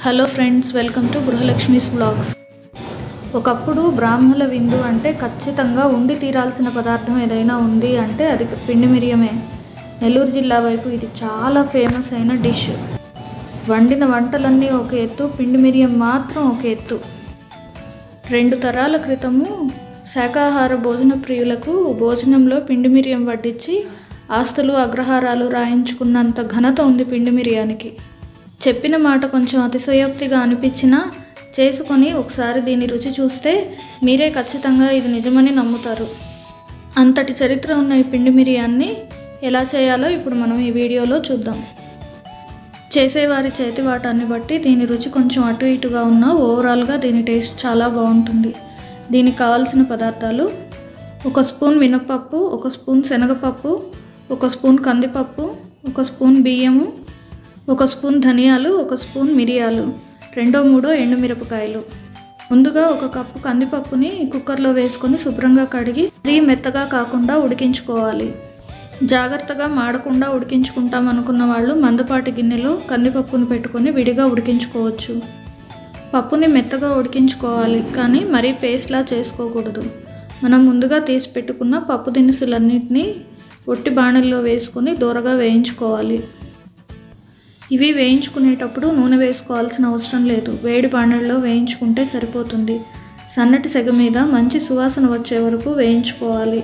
hello friends welcome to గృహలక్ష్మీస్ blogs ఒకప్పుడు బ్రాహ్మణ విందు అంటే ఖచ్చితంగా ఉండి తీరాల్సిన పదార్థం ఏదైనా ఉంది అంటే అది పిండి మిరియమే నెల్లూరు జిల్లా వైపు ఇది చాలా ఫేమస్ అయిన డిష్ వండిన వంటలన్నీ ఒక ఎత్తు పిండి మిరియం మాత్రం ఒక ఎత్తు రెండు తరాల క్రితము శాకాహార భోజన ప్రియులకు భోజనంలో పిండి మిరియం వడ్డించి ఆస్తులు అగ్రహారాలు రాయించుకున్నంత ఘనత ఉంది పిండి మిరియానికి చెప్పిన మాట కొంచెం అతిశయోక్తిగా అనిపించినా చేసుకొని ఒకసారి దీని రుచి చూస్తే మీరే ఖచ్చితంగా ఇది నిజమని నమ్ముతారు అంతటి చరిత్ర ఉన్న ఈ పిండి మిరియాన్ని ఎలా చేయాలో ఇప్పుడు మనం ఈ వీడియోలో చూద్దాం చేసేవారి చేతివాటాన్ని బట్టి దీని రుచి కొంచెం అటు ఇటుగా ఉన్నా ఓవరాల్గా దీని టేస్ట్ చాలా బాగుంటుంది దీనికి కావాల్సిన పదార్థాలు ఒక స్పూన్ మినపప్పు ఒక స్పూన్ శనగపప్పు ఒక స్పూన్ కందిపప్పు ఒక స్పూన్ బియ్యము ఒక స్పూన్ ధనియాలు ఒక స్పూన్ మిరియాలు రెండో మూడో ఎండుమిరపకాయలు ముందుగా ఒక కప్పు కందిపప్పుని కుక్కర్లో వేసుకొని శుభ్రంగా కడిగి మరీ మెత్తగా కాకుండా ఉడికించుకోవాలి జాగ్రత్తగా మాడకుండా ఉడికించుకుంటాం అనుకున్న వాళ్ళు మందపాటి గిన్నెలో కందిపప్పును పెట్టుకొని విడిగా ఉడికించుకోవచ్చు పప్పుని మెత్తగా ఉడికించుకోవాలి కానీ మరీ పేస్ట్లా చేసుకోకూడదు మనం ముందుగా తీసి పెట్టుకున్న పప్పు దినుసులన్నింటినీ ఒట్టి బాణల్లో వేసుకొని దూరగా వేయించుకోవాలి ఇవి వేయించుకునేటప్పుడు నూనె వేసుకోవాల్సిన అవసరం లేదు వేడి బాణల్లో వేయించుకుంటే సరిపోతుంది సన్నటి సెగ మీద మంచి సువాసన వచ్చే వరకు వేయించుకోవాలి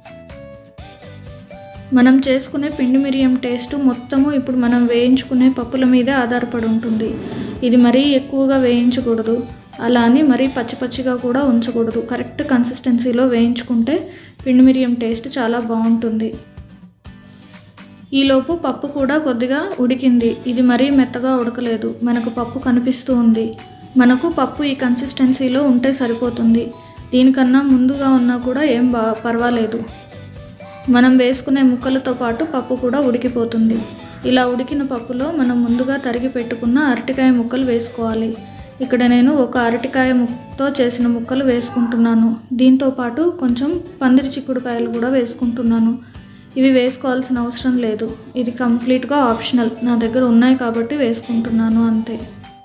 మనం చేసుకునే పిండి మిరియం టేస్ట్ మొత్తము ఇప్పుడు మనం వేయించుకునే పప్పుల మీదే ఆధారపడి ఉంటుంది ఇది మరీ ఎక్కువగా వేయించకూడదు అలా అని మరీ పచ్చి పచ్చిగా కూడా ఉంచకూడదు కరెక్ట్ కన్సిస్టెన్సీలో వేయించుకుంటే పిండి మిరియం టేస్ట్ చాలా బాగుంటుంది ఈలోపు పప్పు కూడా కొద్దిగా ఉడికింది ఇది మరీ మెత్తగా ఉడకలేదు మనకు పప్పు కనిపిస్తూ ఉంది మనకు పప్పు ఈ కన్సిస్టెన్సీలో ఉంటే సరిపోతుంది దీనికన్నా ముందుగా ఉన్నా కూడా ఏం బా పర్వాలేదు మనం వేసుకునే ముక్కలతో పాటు పప్పు కూడా ఉడికిపోతుంది ఇలా ఉడికిన పప్పులో మనం ముందుగా తరిగి పెట్టుకున్న అరటికాయ ముక్కలు వేసుకోవాలి ఇక్కడ నేను ఒక అరటికాయ ముక్కతో చేసిన ముక్కలు వేసుకుంటున్నాను దీంతో పాటు కొంచెం పందిరి చిక్కుడుకాయలు కూడా వేసుకుంటున్నాను ఇవి వేసుకోవాల్సిన అవసరం లేదు ఇది కంప్లీట్గా ఆప్షనల్ నా దగ్గర ఉన్నాయి కాబట్టి వేసుకుంటున్నాను అంతే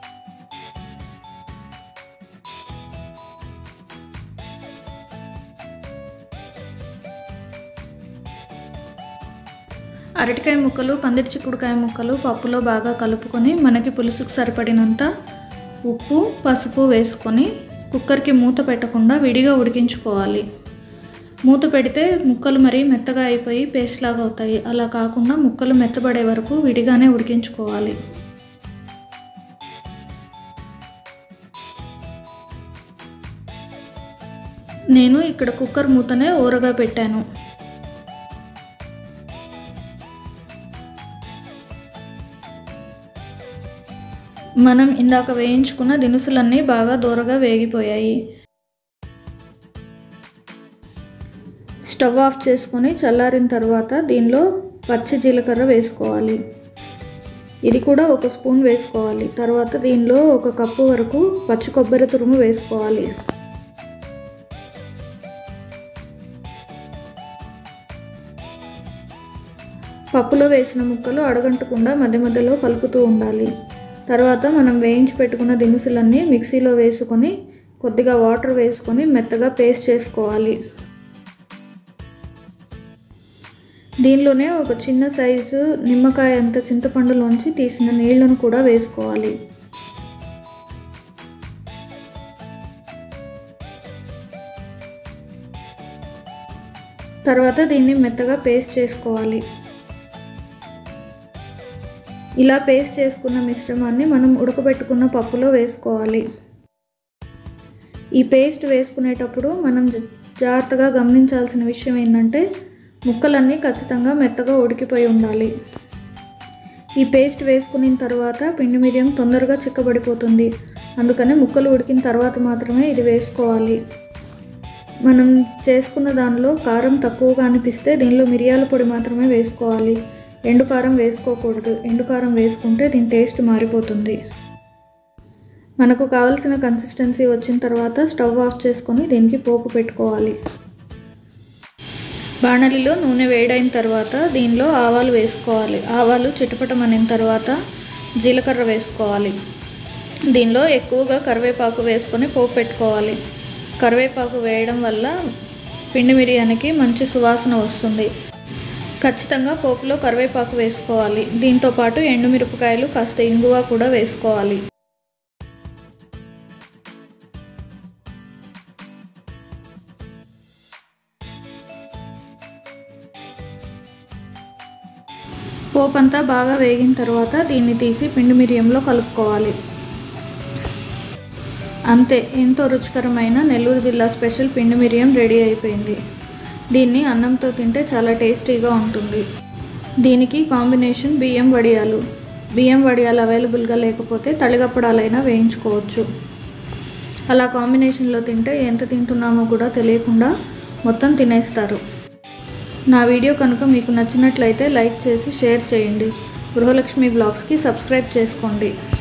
అరటికాయ ముక్కలు పందిరి చిక్కుడుకాయ ముక్కలు పప్పులో బాగా కలుపుకొని మనకి పులుసుకు సరిపడినంత ఉప్పు పసుపు వేసుకొని కుక్కర్కి మూత పెట్టకుండా విడిగా ఉడికించుకోవాలి మూత పెడితే ముక్కలు మరీ మెత్తగా అయిపోయి పేస్ట్ లాగా అవుతాయి అలా కాకుండా ముక్కలు మెత్తబడే వరకు విడిగానే ఉడికించుకోవాలి నేను ఇక్కడ కుక్కర్ మూతనే ఊరగా పెట్టాను మనం ఇందాక వేయించుకున్న దినుసులన్నీ బాగా దూరగా వేగిపోయాయి స్టవ్ ఆఫ్ చేసుకొని చల్లారిన తర్వాత దీనిలో పచ్చి జీలకర్ర వేసుకోవాలి ఇది కూడా ఒక స్పూన్ వేసుకోవాలి తర్వాత దీనిలో ఒక కప్పు వరకు పచ్చి కొబ్బరి తురుము వేసుకోవాలి పప్పులో వేసిన ముక్కలు అడగంటకుండా మధ్య మధ్యలో కలుపుతూ ఉండాలి తర్వాత మనం వేయించి పెట్టుకున్న దినుసులన్నీ మిక్సీలో వేసుకొని కొద్దిగా వాటర్ వేసుకొని మెత్తగా పేస్ట్ చేసుకోవాలి దీనిలోనే ఒక చిన్న సైజు నిమ్మకాయ అంత చింతపండులోంచి తీసిన నీళ్లను కూడా వేసుకోవాలి తర్వాత దీన్ని మెత్తగా పేస్ట్ చేసుకోవాలి ఇలా పేస్ట్ చేసుకున్న మిశ్రమాన్ని మనం ఉడకబెట్టుకున్న పప్పులో వేసుకోవాలి ఈ పేస్ట్ వేసుకునేటప్పుడు మనం జాగ్రత్తగా గమనించాల్సిన విషయం ఏంటంటే ముక్కలన్నీ ఖచ్చితంగా మెత్తగా ఉడికిపోయి ఉండాలి ఈ పేస్ట్ వేసుకున్న తర్వాత పిండి మిరియం తొందరగా చిక్కబడిపోతుంది అందుకని ముక్కలు ఉడికిన తర్వాత మాత్రమే ఇది వేసుకోవాలి మనం చేసుకున్న దానిలో కారం తక్కువగా అనిపిస్తే దీనిలో మిరియాల పొడి మాత్రమే వేసుకోవాలి ఎండు కారం వేసుకోకూడదు ఎండు కారం వేసుకుంటే దీని టేస్ట్ మారిపోతుంది మనకు కావలసిన కన్సిస్టెన్సీ వచ్చిన తర్వాత స్టవ్ ఆఫ్ చేసుకొని దీనికి పోపు పెట్టుకోవాలి బాణలిలో నూనె వేడైన తర్వాత దీనిలో ఆవాలు వేసుకోవాలి ఆవాలు చిటపటమనిన తర్వాత జీలకర్ర వేసుకోవాలి దీనిలో ఎక్కువగా కరివేపాకు వేసుకొని పోపు పెట్టుకోవాలి కరివేపాకు వేయడం వల్ల పిండి మిరియానికి మంచి సువాసన వస్తుంది ఖచ్చితంగా పోపులో కరివేపాకు వేసుకోవాలి దీంతో పాటు ఎండుమిరపకాయలు కాస్త ఇంగువ కూడా వేసుకోవాలి పోపంతా బాగా వేగిన తర్వాత దీన్ని తీసి పిండి మిరియంలో కలుపుకోవాలి అంతే ఎంతో రుచికరమైన నెల్లూరు జిల్లా స్పెషల్ పిండి మిరియం రెడీ అయిపోయింది దీన్ని అన్నంతో తింటే చాలా టేస్టీగా ఉంటుంది దీనికి కాంబినేషన్ బియ్యం వడియాలు బియ్యం వడియాలు అవైలబుల్గా లేకపోతే తళిగప్పడాలైనా వేయించుకోవచ్చు అలా కాంబినేషన్లో తింటే ఎంత తింటున్నామో కూడా తెలియకుండా మొత్తం తినేస్తారు నా వీడియో కనుక మీకు నచ్చినట్లయితే లైక్ చేసి షేర్ చేయండి గృహలక్ష్మి బ్లాగ్స్కి సబ్స్క్రైబ్ చేసుకోండి